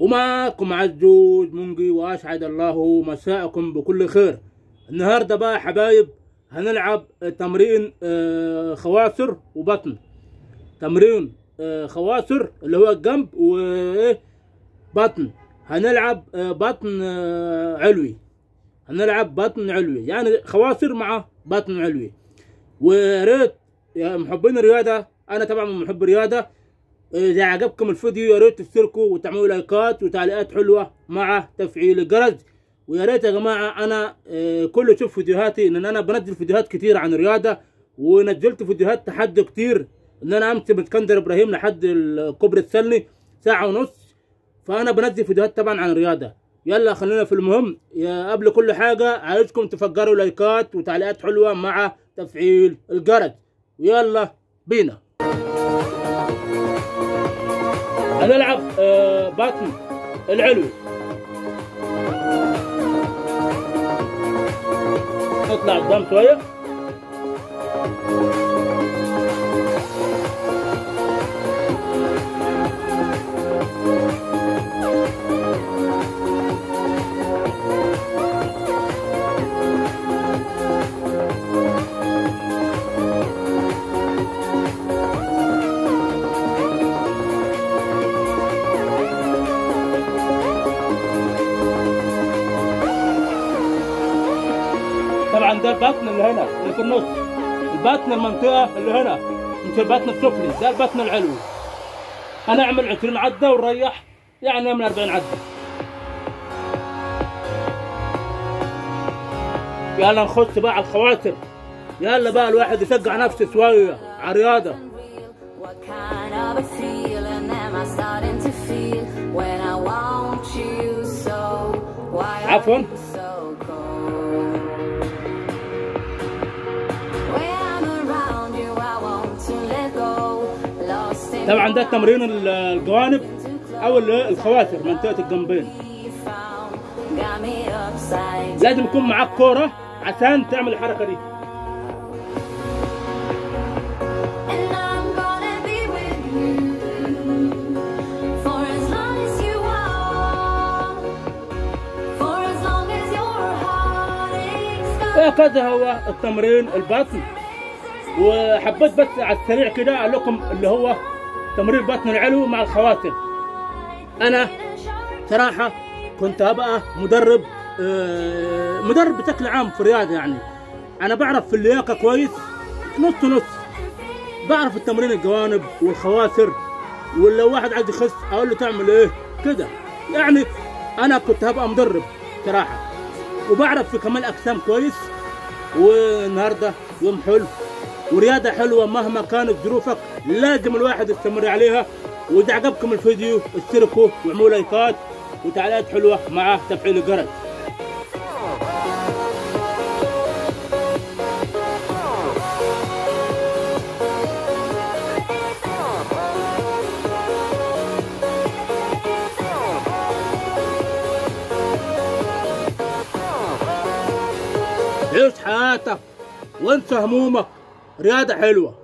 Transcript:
ومعكم عزوز منقي واسعد الله مساءكم بكل خير النهارده بقى يا حبايب هنلعب تمرين آه، خواصر وبطن تمرين آه، خواصر اللي هو الجنب وايه بطن هنلعب آه، بطن آه، علوي هنلعب بطن علوي يعني خواصر مع بطن علوي ويا ريت يا محبين الرياضه انا طبعا من محب الرياضه اذا عجبكم الفيديو يا ريت تشتركوا وتعملوا لايكات وتعليقات حلوه مع تفعيل الجرس ويا ريت يا جماعه انا آه، كل يشوف فيديوهاتي ان انا بنزل فيديوهات كتير عن الرياضه ونزلت فيديوهات تحدي كتير ان انا امشي من اسكندر ابراهيم لحد الكوبري السلي ساعه ونص فانا بنزل فيديوهات طبعا عن الرياضه يلا خلينا في المهم يا قبل كل حاجه عايزكم تفجروا لايكات وتعليقات حلوه مع تفعيل الجرس ويلا بينا هنلعب آه، بطن العلوي نطلع قدام شويه طبعا ده البطن اللي هنا اللي في النص البطن المنطقه اللي هنا مش البطن السفلي ده البطن العلوي هنعمل 20 عده ونريح يعني نعمل 40 عده يلا نخش بقى على الخواطر يلا بقى الواحد يشجع نفسه شويه على الرياضه What kind of a feeling am I starting to feel when I want you so? Why are عفواً. you so cold? When I'm around you, I want to let go. Lost in طبعا ده تمرين ال- الجوانب او ال- الخواطر منطقه الجنبين we found. Got me upside لازم يكون معاك كوره عشان تعمل الحركه دي And I'm gonna be with you for as long as you want, for as long as your heart is وهكذا هو التمرين البطن وحبيت بس على السريع كده اقول لكم اللي هو تمرين البطن العلوي مع الخواطر انا صراحه كنت ابقى مدرب آه، مدرب بشكل عام في الرياضه يعني انا بعرف في اللياقه كويس نص نص بعرف التمرين الجوانب والخواصر ولو واحد عايز يخس اقول له تعمل ايه كده يعني انا كنت هبقى مدرب صراحه وبعرف في كمال اجسام كويس والنهارده يوم حلو ورياضه حلوه مهما كانت ظروفك لازم الواحد يستمر عليها واذا عجبكم الفيديو اشتركوا واعملوا لايكات وتعليقات حلوه مع تفعيل الجرس عيش حياتك وانسى همومك رياضة حلوة